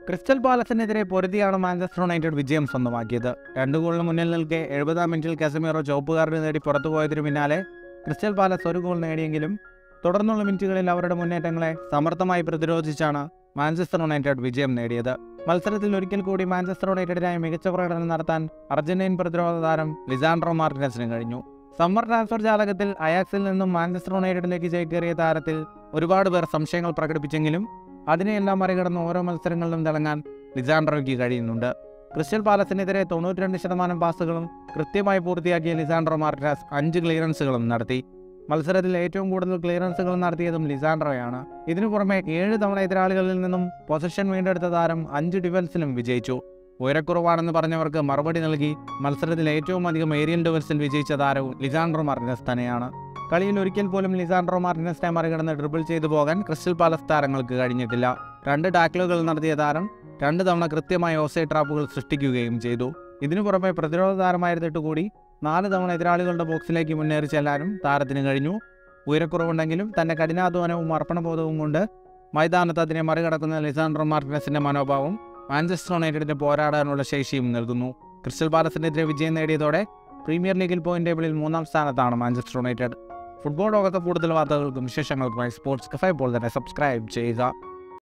crystal പാലസിനെതിരെ പൊരുതിയാണ് Manchester United വിജയം സ്വന്തമാക്കിയത് രണ്ട് ഗോളിന് മുന്നിൽ നിൽക്കെ എഴുപതാം മിനിറ്റിൽ കസമീറോ ചുവപ്പ് കാർഡ് നേടി പുറത്തുപോയതിനു പിന്നാലെ ക്രിസ്റ്റൽ പാലസ് ഒരു ഗോൾ നേടിയെങ്കിലും തുടർന്നുള്ള മിനിറ്റുകളിൽ അവരുടെ മുന്നേറ്റങ്ങളെ സമർത്ഥമായി പ്രതിരോധിച്ചാണ് മാഞ്ചസ്റ്റർ യുണൈറ്റഡ് വിജയം നേടിയത് മത്സരത്തിൽ ഒരിക്കൽ കൂടി മാഞ്ചസ്റ്റർ യുണൈറ്റഡിനായി മികച്ച പ്രകടനം നടത്താൻ അർജന്റീൻ പ്രതിരോധ താരം ലിസാൻഡ്രോ മാർട്ടിനസിന് കഴിഞ്ഞു സമ്മർ ട്രാൻസ്ഫർ ജാലകത്തിൽ അയാക്സിൽ നിന്നും മാഞ്ചസ്റ്റർ യുണൈറ്റഡിലേക്ക് ചേക്കേറിയ താരത്തിൽ ഒരുപാട് പേർ സംശയങ്ങൾ പ്രകടിപ്പിച്ചെങ്കിലും അതിനെയെല്ലാം മറികടന്ന് ഓരോ മത്സരങ്ങളിലും തിളങ്ങാൻ ലിസാൻഡ്രോയ്ക്ക് കഴിയുന്നുണ്ട് ക്രിസ്റ്റൽ പാലസിനെതിരെ തൊണ്ണൂറ്റിരണ്ട് ശതമാനം പാസുകളും കൃത്യമായി പൂർത്തിയാക്കിയ ലിസാൻഡ്രോ മാർട്ടിനസ് അഞ്ച് ക്ലിയറൻസുകളും നടത്തി മത്സരത്തിൽ ഏറ്റവും കൂടുതൽ ക്ലിയറൻസുകൾ നടത്തിയതും ലിസാൻഡ്രോയാണ് ഇതിനു പുറമെ ഏഴ് തവണ എതിരാളികളിൽ നിന്നും പൊസിഷൻ വീണ്ടെടുത്ത താരം അഞ്ച് ഡിഫൻസിലും വിജയിച്ചു ഉയരക്കുറവാണെന്ന് പറഞ്ഞവർക്ക് മറുപടി നൽകി മത്സരത്തിൽ ഏറ്റവും അധികം ഏരിയൽ ഡിഫൻസിൽ വിജയിച്ച താരവും ലിസാൻഡ്രോ മാർട്ടിനസ് തന്നെയാണ് കളിയിൽ ഒരിക്കൽ പോലും ലിസാൻഡ്രോ മാർട്ടിനസിനെ മറികടന്ന് ഡ്രിബിൾ ചെയ്തു പോകാൻ ക്രിസ്റ്റൽ പാലസ് താരങ്ങൾക്ക് കഴിഞ്ഞിട്ടില്ല രണ്ട് ടാക്കിളുകൾ നടത്തിയ താരം രണ്ട് തവണ കൃത്യമായി ഓസൈഡ് ട്രാപ്പുകൾ സൃഷ്ടിക്കുകയും ചെയ്തു ഇതിനു പുറമെ പ്രതിരോധ താരമായിരുന്നിട്ട് കൂടി നാല് തവണ എതിരാളികളുടെ ബോക്സിലേക്ക് മുന്നേറി ചെല്ലാനും താരത്തിന് കഴിഞ്ഞു ഉയരക്കുറവുണ്ടെങ്കിലും തന്റെ കഠിനാധ്വാനവും അർപ്പണബോധവും കൊണ്ട് മൈതാനത്ത് അതിനെ മറികടക്കുന്ന ലിസാൻഡ്രോ മാർട്ടിനസിന്റെ മനോഭാവം മാഞ്ചസ്റ്റർ യുണൈറ്റഡിന് പോരാടാനുള്ള ശേഷിയും നൽകുന്നു ക്രിസ്റ്റൽ പാലസിനെതിരെ വിജയം നേടിയതോടെ പ്രീമിയർ ലീഗിൽ പോയിന്റ് ടേബിളിൽ മൂന്നാം സ്ഥാനത്താണ് മാഞ്ചസ്റ്റർ യുണൈറ്റഡ് ഫുട്ബോൾ ലോകത്തെ കൂടുതൽ വാർത്തകൾക്കും വിശേഷങ്ങൾക്കുമായി സ്പോർട്സ് കഫേ ഇപ്പോൾ തന്നെ സബ്സ്ക്രൈബ് ചെയ്യുക